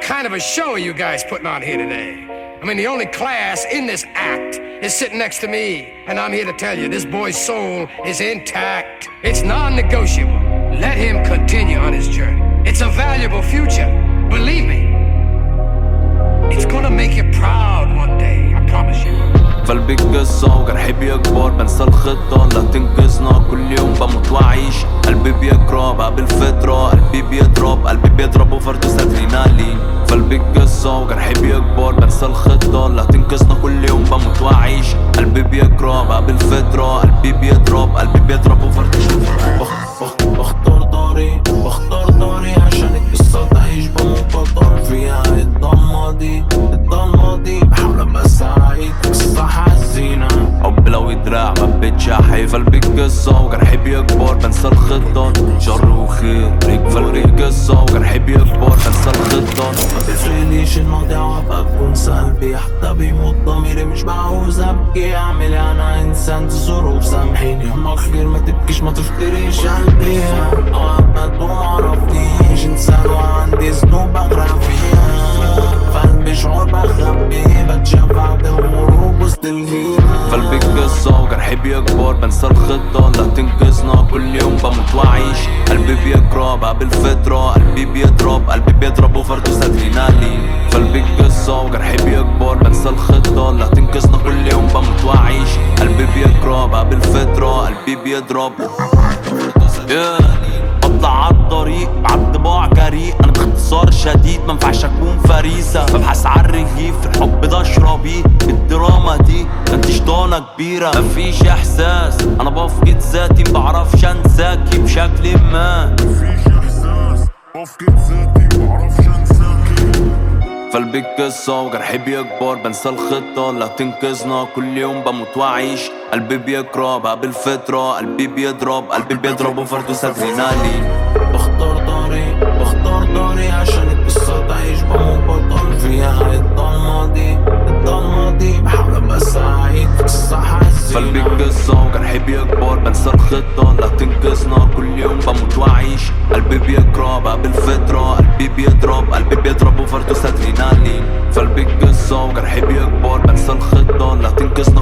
kind of a show are you guys putting on here today? I mean, the only class in this act is sitting next to me, and I'm here to tell you this boy's soul is intact. It's non negotiable. Let him continue on his journey. It's a valuable future. Believe me, it's gonna make you proud one day, I promise you. قلبي قصة وجرحي بيكبر بنسى الخطة لا تنقذنا كل يوم بموت وعيش قلبي بيقرا بقى بالفطرة قلبي بيضرب قلبي بيضرب وفردوس ادرينالين قلبي قصة وجرحي بيكبر بنسى الخطة لا تنقذنا كل يوم بموت وعيش قلبي بيقرا بقى بالفطرة قلبي بيضرب قلبي بيضرب وفردوس بخ بخ بختار داري بختار داري عشان القصة تعيش بموت بطل فيها الضلمة دي الضلمة دي بحاول ابقى سعيد قصة حزينة حب لو يدرع ما بتشحي قلبي قصة وجرحي بيكبر بنسى الخطة شر وخير قلبي قصة وجرحي بيكبر بنسى الخطة ما بيفرقليش الماضي وابقى بكون سلبي حتى بيموت ضميري مش بعوز ابكي اعمل إيه؟ انا انسان ظروف سامحيني همك خير ما تبكيش ما تفتريش قلبي اوقات وما عرفتيش انسان وعندي ذنوب اغرق فيها قلبي شعور بخبيه بتشفع بهروب وسط الهيمة قلبي قصة وجرحي بيكبر بنسى الخطة لا تنقذنا كل يوم بموت وعيش قلبي بيقرا بقى بالفطرة قلبي بيضرب قلبي بيضرب وفردوس ادرينالين قلبي قصة وجرحي بيكبر بنسى الخطة لا تنقذنا كل يوم بموت وعيش قلبي بيقرا بقى بالفطرة قلبي بيضرب yeah. بطلع عالطريق بعد طباع جريء انا باختصار شديد منفعش اكون فريسة ببحث عالرغيف الحب ده اشربيه الدراما دي كانت شطانة كبيرة مفيش احساس انا بفقد ذاتي مبعرفش انساكي بشكل ما مفيش احساس بفقد ذاتي معرفش انساكي قلبي قصة وجرحي بيكبر بنسى الخطة لا تنقذنا كل يوم بموت وعيش قلبي بيقرا بقى بالفطرة قلبي بيضرب قلبي بيضرب وفردوس ادرينالين بختار داري بختار داري عشان القصة تعيش بموت بطل فيها الضلمة دي الضلمة دي بحاول ابقى سعيد في قصة حزينة قلبي قصة وجرحي بيكبر بنسى الخطة لا تنقذنا كل يوم بموت وعيش قلبي بيقرا بقى بالفطرة قلبي بيضرب قلبي بيضرب وفردوس ادرينالين قلبي قصة وجرحي بيكبر بنسى الخطة لا تنقذنا